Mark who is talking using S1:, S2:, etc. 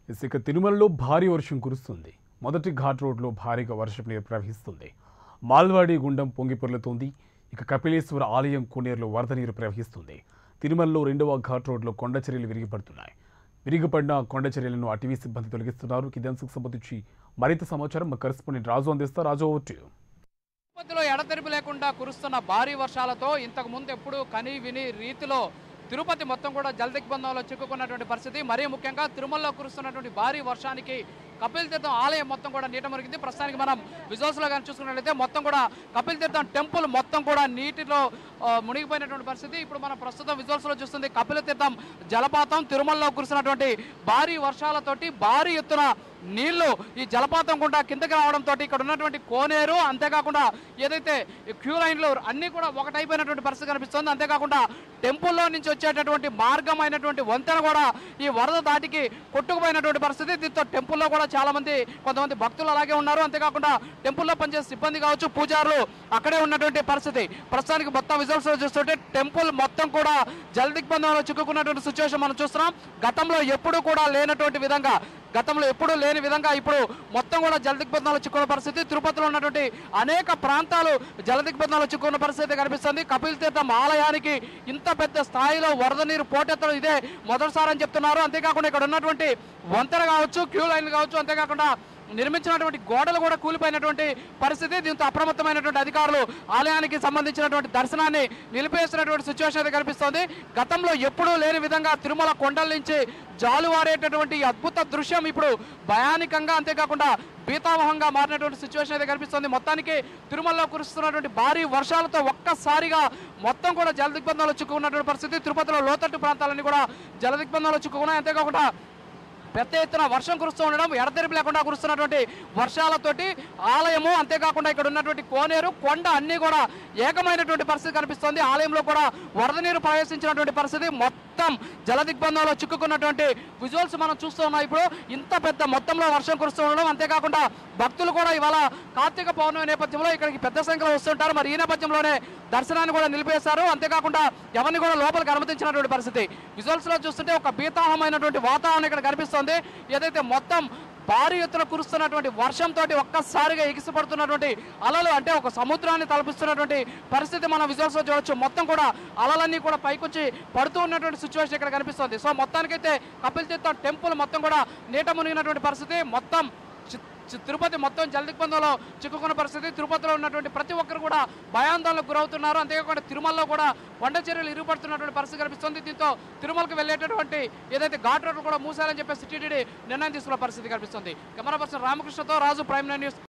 S1: ఇక తిరుమలలో భారీ వర్షం కురుస్తుంది మొదటి ఘాట్ రోడ్లో భారీగా వర్షం నీరు ప్రవహిస్తుంది మాల్వాడి గుండం పొంగి పొర్లుతోంది ఇక కపిలేశ్వర ఆలయం కోనేరులో వరద నీరు ప్రవహిస్తుంది తిరుమలలో రెండవ ఘాట్ రోడ్లో కొండ చర్యలు విరిగిపడుతున్నాయి విరిగిపడిన కొండ చర్యలను అటవీ సిబ్బంది తొలగిస్తున్నారు ఇదే అంశకు సంబంధించి మరింత సమాచారం మా కరెస్పాండెంట్ రాజు అందిస్తారు రాజు ఓవర్ టు యు.
S2: తిరుపతిలో ఎడతెరిపి లేకుండా కురుస్తున్న భారీ వర్షాలతో ఇంతకు ముందు ఎప్పుడు కని విని రీతిలో తిరుపతి మొత్తం కూడా జలదిగ్బంధంలో చిక్కుకున్నటువంటి పరిస్థితి మరీ ముఖ్యంగా తిరుమలలో కురుస్తున్నటువంటి భారీ వర్షానికి కపిల్ తీర్థం ఆలయం మొత్తం కూడా నీట మురిగింది ప్రస్తుతానికి మనం విజువల్స్ లో కానీ చూసుకున్నట్లయితే మొత్తం కూడా కపిల్ తీర్థం టెంపుల్ మొత్తం కూడా నీటిలో ఆ, మునిగిపోయినటువంటి పరిస్థితి ఇప్పుడు మనం ప్రస్తుతం విజువల్స్ లో చూస్తుంది కపిల తీర్థం జలపాతం తిరుమలలో కురిసినటువంటి భారీ వర్షాలతోటి భారీ ఎత్తున నీళ్లు ఈ జలపాతం గుండా కిందకి రావడంతో ఇక్కడ ఉన్నటువంటి కోనేరు అంతేకాకుండా ఏదైతే ఈ క్యూ లైన్లు అన్ని కూడా ఒకటైపోయినటువంటి పరిస్థితి కనిపిస్తుంది అంతేకాకుండా టెంపుల్లో నుంచి వచ్చేటటువంటి మార్గం అయినటువంటి వంతెన కూడా ఈ వరద దాటికి కొట్టుకుపోయినటువంటి పరిస్థితి దీంతో టెంపుల్లో కూడా చాలా మంది కొంతమంది భక్తులు అలాగే ఉన్నారు అంతేకాకుండా టెంపుల్లో పనిచేసే సిబ్బంది కావచ్చు పూజారులు అక్కడే ఉన్నటువంటి పరిస్థితి ప్రస్తుతానికి మొత్తం విజువల్స్ లో చూస్తుంటే టెంపుల్ మొత్తం కూడా జల దిగ్బంధంలో చిక్కుకున్నటువంటి సిచ్యువేషన్ మనం చూస్తున్నాం గతంలో ఎప్పుడూ కూడా లేనటువంటి విధంగా గతంలో ఎప్పుడూ లేని విధంగా ఇప్పుడు మొత్తం కూడా జల దిగ్బంధంలో చిక్కున్న పరిస్థితి తిరుపతిలో ఉన్నటువంటి అనేక ప్రాంతాలు జల దిగ్బంధంలో చిక్కున్న పరిస్థితి కనిపిస్తుంది కపిల్ తీర్థం ఆలయానికి ఇంత పెద్ద స్థాయిలో వరద నీరు పోటెత్తడం ఇదే మొదటిసారి అని చెప్తున్నారు అంతేకాకుండా ఇక్కడ ఉన్నటువంటి వంతెన కావచ్చు క్యూ లైన్లు కావచ్చు అంతేకాకుండా నిర్మించినటువంటి గోడలు కూడా కూలిపోయినటువంటి పరిస్థితి దీంతో అప్రమత్తమైనటువంటి అధికారులు ఆలయానికి సంబంధించినటువంటి దర్శనాన్ని నిలిపేసినటువంటి సిచ్యువేషన్ అయితే కనిపిస్తోంది గతంలో ఎప్పుడూ లేని విధంగా తిరుమల కొండల నుంచి జాలువారేటటువంటి ఈ అద్భుత దృశ్యం ఇప్పుడు భయానికంగా అంతేకాకుండా భీతావహంగా మారినటువంటి సిచ్యువేషన్ అయితే కనిపిస్తుంది మొత్తానికి తిరుమలలో కురుస్తున్నటువంటి భారీ వర్షాలతో ఒక్కసారిగా మొత్తం కూడా జల దిగ్బంధంలో చిక్కుకున్నటువంటి పరిస్థితి తిరుపతిలో లోతట్టు ప్రాంతాలన్నీ కూడా జల దిగ్బంధంలో చిక్కుకున్నాయి అంతేకాకుండా పెద్ద ఎత్తున వర్షం కురుస్తూ ఉండడం ఎడతెరిపి లేకుండా కురుస్తున్నటువంటి వర్షాలతోటి ఆలయము అంతేకాకుండా ఇక్కడ ఉన్నటువంటి కోనేరు కొండ అన్నీ కూడా ఏకమైనటువంటి పరిస్థితి కనిపిస్తోంది ఆలయంలో కూడా వరద నీరు ప్రవేశించినటువంటి పరిస్థితి మొత్తం జల దిగ్బంధంలో చిక్కుకున్నటువంటి విజువల్స్ మనం చూస్తూ ఉన్నాం ఇప్పుడు ఇంత పెద్ద మొత్తంలో వర్షం కురుస్తూ ఉండడం అంతేకాకుండా భక్తులు కూడా ఇవాళ కార్తీక పౌర్ణమి నేపథ్యంలో ఇక్కడికి పెద్ద సంఖ్యలో వస్తుంటారు మరి ఈ నేపథ్యంలోనే దర్శనాన్ని కూడా నిలిపేశారు అంతేకాకుండా ఎవరిని కూడా లోపలికి అనుమతించినటువంటి పరిస్థితి విజువల్స్ లో చూస్తుంటే ఒక బీతాహమైనటువంటి వాతావరణం ఇక్కడ కనిపిస్తోంది ఏదైతే మొత్తం భారీ ఎత్తున కురుస్తున్నటువంటి వర్షంతో ఒక్కసారిగా ఎగిసిపడుతున్నటువంటి అలలు అంటే ఒక సముద్రాన్ని తలపిస్తున్నటువంటి పరిస్థితి మనం విజువల్స్ లో చూడొచ్చు మొత్తం కూడా అలలన్నీ కూడా పైకొచ్చి పడుతూ ఉన్నటువంటి సిచ్యువేషన్ ఇక్కడ కనిపిస్తుంది సో మొత్తానికైతే కపిల్ తీర్థం టెంపుల్ మొత్తం కూడా నీట మునిగినటువంటి పరిస్థితి మొత్తం చి- చి- తిరుపతి మొత్తం జలదిగ్బంధంలో చిక్కుకున్న పరిస్థితి తిరుపతిలో ఉన్నటువంటి ప్రతి ఒక్కరు కూడా భయాందోళనకు గురవుతున్నారు అంతేకాకుండా తిరుమలలో కూడా కొండ చర్యలు ఇరుగుపడుతున్నటువంటి పరిస్థితి కనిపిస్తుంది దీంతో తిరుమలకు వెళ్ళేటటువంటి ఏదైతే ఘాట్ రోడ్లు కూడా మూసాలని చెప్పేసి టీటీడీ నిర్ణయం తీసుకున్న పరిస్థితి కనిపిస్తుంది కెమెరా పర్సన్ రామకృష్ణతో రాజు ప్రైమ్ నైన్ న్యూస్